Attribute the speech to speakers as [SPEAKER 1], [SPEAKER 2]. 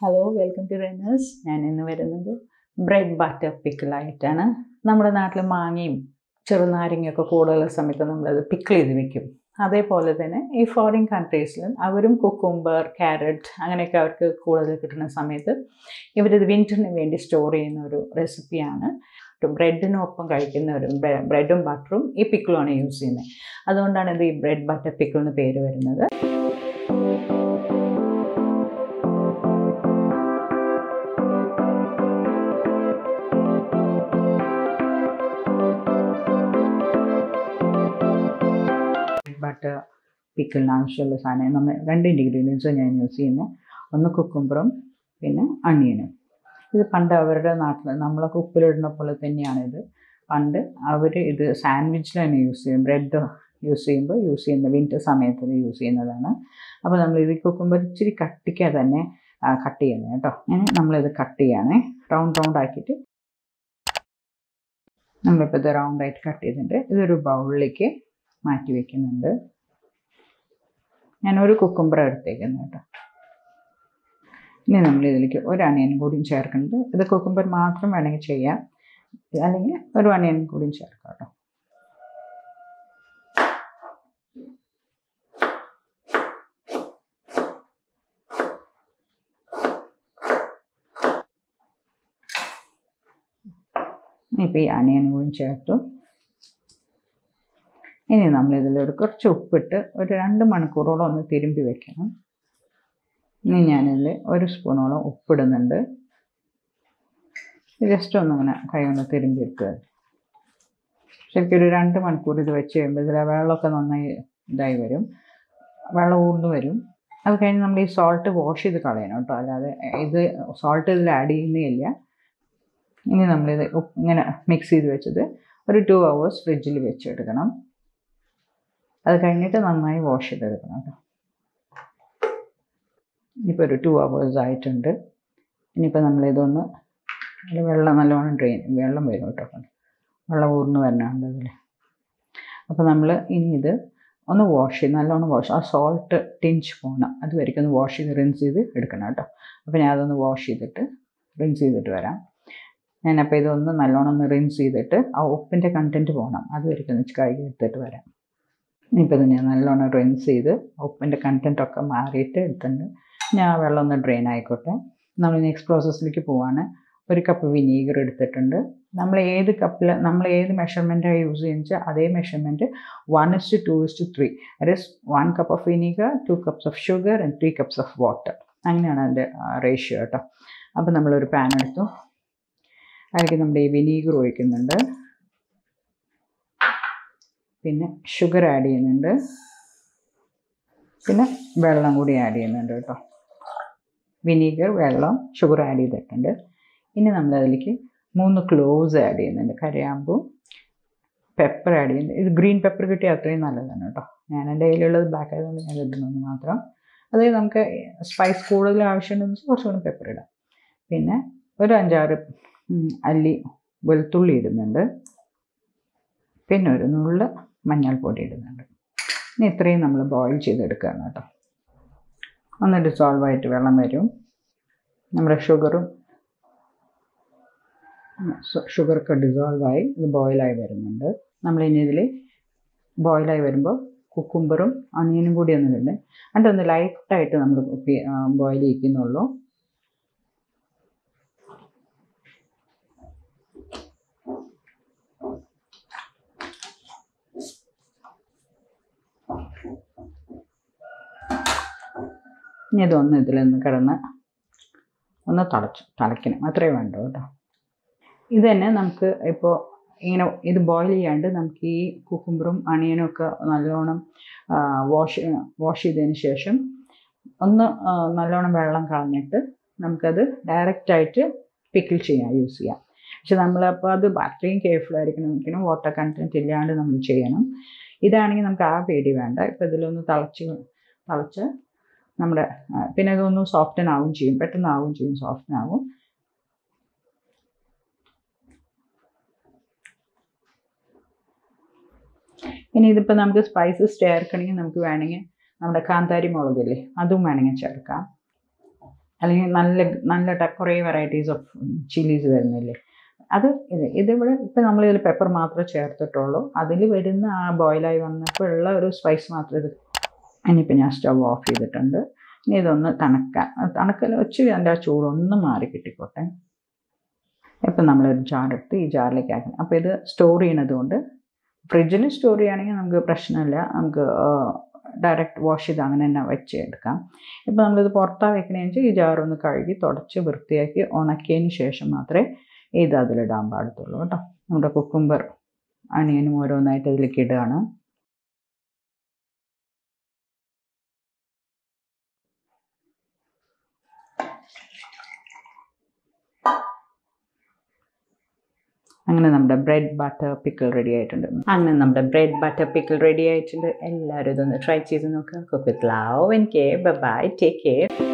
[SPEAKER 1] hello welcome to റെനേഴ്സ് ഞാൻ ഇന്ന് വരുന്നത് ബ്രെഡ് ബട്ടർ പിക്കിളായിട്ടാണ് നമ്മുടെ നാട്ടിൽ മാങ്ങയും ചെറുനാരങ്ങയൊക്കെ കൂടുതലുള്ള സമയത്ത് നമ്മളത് പിക്കിൾ ചെയ്ത് വെക്കും അതേപോലെ തന്നെ ഈ ഫോറിൻ കൺട്രീസിൽ അവരും കുക്കുംബർ ക്യാരറ്റ് അങ്ങനെയൊക്കെ അവർക്ക് കൂടുതൽ കിട്ടുന്ന സമയത്ത് ഇവരിത് വിൻറ്ററിന് വേണ്ടി സ്റ്റോർ ചെയ്യുന്ന ഒരു റെസിപ്പിയാണ് ബ്രെഡിനൊപ്പം കഴിക്കുന്ന ഒരു ബ്രെഡും ബട്ടറും ഈ പിക്കിളുമാണ് യൂസ് ചെയ്യുന്നത് അതുകൊണ്ടാണ് ഇത് ഈ ബ്രെഡ് ബട്ടർ പിക്കിൾ എന്ന് പേര് വരുന്നത് ബട്ടർ പിക്കിളിന് ആവശ്യമുള്ള സാധനം നമ്മൾ രണ്ട് ഇൻഗ്രീഡിയൻസും ഞാൻ യൂസ് ചെയ്യുന്നത് ഒന്ന് കുക്കുംബറും പിന്നെ അണിയനും ഇത് പണ്ട് അവരുടെ നാട്ടിൽ നമ്മളൊക്കെ ഉപ്പിലിടുന്ന പോലെ തന്നെയാണിത് പണ്ട് അവർ ഇത് സാൻഡ്വിച്ചിലാണ് യൂസ് ചെയ്യും ബ്രെഡ് യൂസ് ചെയ്യുമ്പോൾ യൂസ് ചെയ്യുന്ന വിൻ്റർ സമയത്ത് യൂസ് ചെയ്യുന്നതാണ് അപ്പോൾ നമ്മൾ ഇത് കുക്കുംബർ ഇച്ചിരി കട്ടിക്കാ തന്നെ കട്ട് ചെയ്യുന്നത് കേട്ടോ അങ്ങനെ നമ്മളിത് കട്ട് ചെയ്യാണ് റൗണ്ട് റൗണ്ട് ആക്കിയിട്ട് നമ്മളിപ്പോൾ ഇത് റൗണ്ടായിട്ട് കട്ട് ചെയ്തിട്ടുണ്ട് ഇതൊരു ബൗളിലേക്ക് മാറ്റി വെക്കുന്നുണ്ട് ഞാൻ ഒരു കുക്കുംബർ എടുത്തേക്കുന്നു കേട്ടോ ഇനി നമ്മൾ ഇതിലേക്ക് ഒരു അണിയൻ കൂടിയും ചേർക്കുന്നുണ്ട് ഇത് കുക്കുംബർ മാത്രം വേണമെങ്കിൽ ചെയ്യാം അല്ലെങ്കിൽ ഒരു അണിയൻ കൂടിയും ചേർക്കാം കേട്ടോ ഇപ്പോൾ ഈ അണിയൻ കൂടി ചേർത്തു ഇനി നമ്മളിതിലൊരു കുറച്ച് ഉപ്പിട്ട് ഒരു രണ്ട് മണിക്കൂറോളം ഒന്ന് തിരുമ്പി വെക്കണം ഇനി ഞാനിതിൽ ഒരു സ്പൂണോളം ഉപ്പിടുന്നുണ്ട് ജസ്റ്റ് ഒന്നിങ്ങനെ കൈ കൊണ്ട് തിരുമ്പി എടുക്കുക ശരിക്കും ഒരു രണ്ട് മണിക്കൂർ ഇത് വെച്ച് കഴിയുമ്പോൾ ഇതിലെ വെള്ളമൊക്കെ നന്നായി ഇതായി വരും വെള്ളം ഊർന്നു വരും അത് കഴിഞ്ഞ് നമ്മൾ ഈ സോൾട്ട് വാഷ് ചെയ്ത് കളയണം കേട്ടോ അല്ലാതെ ഇത് സോൾട്ട് ഇതിൽ ആഡ് ചെയ്യുന്നില്ല ഇനി നമ്മളിത് ഇങ്ങനെ മിക്സ് ചെയ്ത് വെച്ചത് ഒരു ടു അവേഴ്സ് ഫ്രിഡ്ജിൽ വെച്ചെടുക്കണം അത് കഴിഞ്ഞിട്ട് നന്നായി വാഷ് ചെയ്തെടുക്കണം കേട്ടോ ഇനിയിപ്പോൾ ഒരു ടു അവേഴ്സ് ആയിട്ടുണ്ട് ഇനിയിപ്പോൾ നമ്മളിതൊന്ന് അതിൽ വെള്ളം നല്ലോണം ഡ്രെയിൻ വെള്ളം വരും കേട്ടോ വെള്ളം ഊർന്ന് വരണുണ്ട് ഇതിൽ അപ്പോൾ നമ്മൾ ഇനി ഇത് ഒന്ന് വാഷ് ചെയ്ത് നല്ലോണം വാഷ് ആ സോൾട്ട് ടിഞ്ച് പോകണം അതുവരെയ്ക്കും ഒന്ന് വാഷ് ചെയ്ത് റിൻസ് ചെയ്ത് എടുക്കണം കേട്ടോ അപ്പോൾ ഞാൻ അതൊന്ന് വാഷ് ചെയ്തിട്ട് റിൻസ് ചെയ്തിട്ട് വരാം ഞാനപ്പോൾ ഇതൊന്ന് നല്ലോണം ഒന്ന് റിൻസ് ചെയ്തിട്ട് ആ ഉപ്പിൻ്റെ കണ്ടൻറ്റ് പോകണം അതുവരെയ്ക്കും ഒന്ന് കഴുകി എടുത്തിട്ട് വരാം ഇനിയിപ്പോൾ ഇത് ഞാൻ നല്ലോണം റിൻസ് ചെയ്ത് ഉപ്പിൻ്റെ കണ്ടൻറ്റൊക്കെ മാറിയിട്ട് എടുത്തിട്ടുണ്ട് ഞാൻ ആ വെള്ളം ഒന്ന് ഡ്രെയിൻ ആയിക്കോട്ടെ നമ്മൾ നെക്സ്റ്റ് പ്രോസസ്സിലേക്ക് പോവാണ് ഒരു കപ്പ് വിനീഗർ എടുത്തിട്ടുണ്ട് നമ്മൾ ഏത് കപ്പിൽ നമ്മൾ ഏത് മെഷർമെൻറ്റാണ് യൂസ് ചെയ്യുന്നത് അതേ measurement one is to two is to three that is one cup of vinegar two cups of sugar and three cups of water അങ്ങനെയാണ് അതിൻ്റെ റേഷ്യോ കേട്ടോ അപ്പോൾ നമ്മളൊരു പാൻ എടുത്തു അതിലേക്ക് നമ്മൾ ഈ വിനീഗർ ഒഴിക്കുന്നുണ്ട് പിന്നെ ഷുഗർ ആഡ് ചെയ്യുന്നുണ്ട് പിന്നെ വെള്ളം കൂടി ആഡ് ചെയ്യുന്നുണ്ട് കേട്ടോ വിനീഗർ വെള്ളം ഷുഗർ ആഡ് ചെയ്തിട്ടുണ്ട് ഇനി നമ്മൾ അതിലേക്ക് മൂന്ന് ക്ലോവ്സ് ആഡ് ചെയ്യുന്നുണ്ട് കരയാമ്പൂ പെപ്പർ ആഡ് ചെയ്യുന്നുണ്ട് ഇത് ഗ്രീൻ പെപ്പർ കിട്ടിയാൽ അത്രയും നല്ലതാണ് കേട്ടോ ഞാൻ എൻ്റെ കയ്യിലുള്ളത് ബ്ലാക്ക് ആയതുകൊണ്ട് ഞാൻ ഇടുന്നത് മാത്രം അതായത് നമുക്ക് സ്പൈസ് കൂടുതൽ ആവശ്യമുണ്ടെന്ന് വെച്ചാൽ കുറച്ചുകൂടി പെപ്പർ ഇടാം പിന്നെ ഒരു അഞ്ചാറ് അല്ലി വെളുത്തുള്ളി ഇടുന്നുണ്ട് പിന്നെ ഒരു നുള്ള് മഞ്ഞൾപ്പൊടി ഇടുന്നുണ്ട് ഇനി ഇത്രയും നമ്മൾ ബോയിൽ ചെയ്തെടുക്കുകയാണ് കേട്ടോ ഒന്ന് ഡിസോൾവ് ആയിട്ട് വെള്ളം വരും നമ്മുടെ ഷുഗറും ഷുഗറൊക്കെ ഡിസോൾവായി ഇത് ബോയിലായി വരുന്നുണ്ട് നമ്മളിനി ഇതിൽ ബോയിലായി വരുമ്പോൾ കുക്കുംബറും അണിയനും കൂടി ഒന്ന് ഇടുന്നത് എന്നിട്ട് ഒന്ന് ലൈറ്റായിട്ട് നമ്മൾ ബോയിൽ ചെയ്യിക്കുന്നുള്ളൂ ഇനി ഇതൊന്ന് ഇതിലൊന്ന് കിടന്ന് ഒന്ന് തിളച്ചു തിളയ്ക്കണം അത്രേ വേണ്ടു കേട്ടോ ഇത് തന്നെ നമുക്ക് ഇപ്പോൾ ഇങ്ങനെ ഇത് ബോയിൽ ചെയ്യാണ്ട് നമുക്ക് ഈ കുക്കുംബറും അണിയനും ഒക്കെ നല്ലോണം വാഷ് വാഷ് ചെയ്തതിന് ശേഷം ഒന്ന് നല്ലോണം വെള്ളം കളഞ്ഞിട്ട് നമുക്കത് ഡയറക്റ്റായിട്ട് പിക്കിൾ ചെയ്യാം യൂസ് ചെയ്യാം പക്ഷെ നമ്മളപ്പോൾ അത് അത്രയും കെയർഫുൾ ആയിരിക്കണം ഒരിക്കലും വാട്ടർ കണ്ടൻറ്റ് ഇല്ലാണ്ട് നമ്മൾ ചെയ്യണം ഇതാണെങ്കിൽ നമുക്ക് ആ പേടി വേണ്ട ഇപ്പോൾ ഇതിലൊന്ന് തിളച്ച് തിളച്ച് നമ്മുടെ പിന്നെ ഇതൊന്ന് സോഫ്റ്റൻ ആവും ചെയ്യും പെട്ടെന്ന് ആവും ചെയ്യും സോഫ്റ്റൻ ആവും ഇനി ഇതിപ്പോൾ നമുക്ക് സ്പൈസസ് ചേർക്കണമെങ്കിൽ നമുക്ക് വേണമെങ്കിൽ നമ്മുടെ കാന്താരി മുളകില്ലേ അതും വേണമെങ്കിൽ ചേർക്കാം അല്ലെങ്കിൽ നല്ല നല്ല ട- കുറേ വെറൈറ്റീസ് ഓഫ് ചില്ലീസ് വരുന്നില്ലേ അത് ഇത് ഇതിവിടെ ഇപ്പം നമ്മളിതിൽ പെപ്പർ മാത്രമേ ചേർത്തിട്ടുള്ളൂ അതിൽ വരുന്ന ആ ബോയിലായി വന്നപ്പോൾ ഉള്ള ഒരു സ്പൈസ് മാത്രം ഇത് ഇനിയിപ്പോൾ ഞാൻ സ്റ്റവ് ഓഫ് ചെയ്തിട്ടുണ്ട് ഇനി ഇതൊന്ന് തണുക്കാൻ തണുക്കൽ വെച്ച് അതിൻ്റെ ആ ചൂടൊന്ന് മാറി കിട്ടിക്കോട്ടെ ഇപ്പം നമ്മളൊരു ജാർ എടുത്ത് ഈ ജാറിലേക്ക് ആക്കണം അപ്പോൾ ഇത് സ്റ്റോർ ചെയ്യണത് കൊണ്ട് ഫ്രിഡ്ജിൽ സ്റ്റോർ ചെയ്യുകയാണെങ്കിൽ നമുക്ക് പ്രശ്നമില്ല നമുക്ക് ഡയറക്റ്റ് വാഷ് ചെയ്ത് അങ്ങനെ തന്നെ വെച്ച് എടുക്കാം ഇപ്പോൾ നമ്മളിത് പുറത്താണ് വെക്കണമെന്ന് വെച്ചാൽ ഈ ജാറൊന്ന് കഴുകി തുടച്ച് വൃത്തിയാക്കി ഉണക്കിയതിന് ശേഷം മാത്രമേ ഇത് അതിലിടാൻ പാടത്തുള്ളൂ കേട്ടോ നമ്മുടെ കുക്കുംബർ അണിയനും ഓരോന്നായിട്ട് ഇതിലേക്ക് ഇടുകയാണ് അങ്ങനെ നമ്മുടെ ബ്രെഡ് ബട്ടർ പിക്കിൾ റെഡി ആയിട്ടുണ്ട് അങ്ങനെ നമ്മുടെ ബ്രെഡ് ബട്ടർ പിക്കിൾ റെഡി ആയിട്ടുണ്ട് എല്ലാവരും ഇതൊന്ന് ട്രൈ ചെയ്ത് നോക്കുക cook with love and care bye take care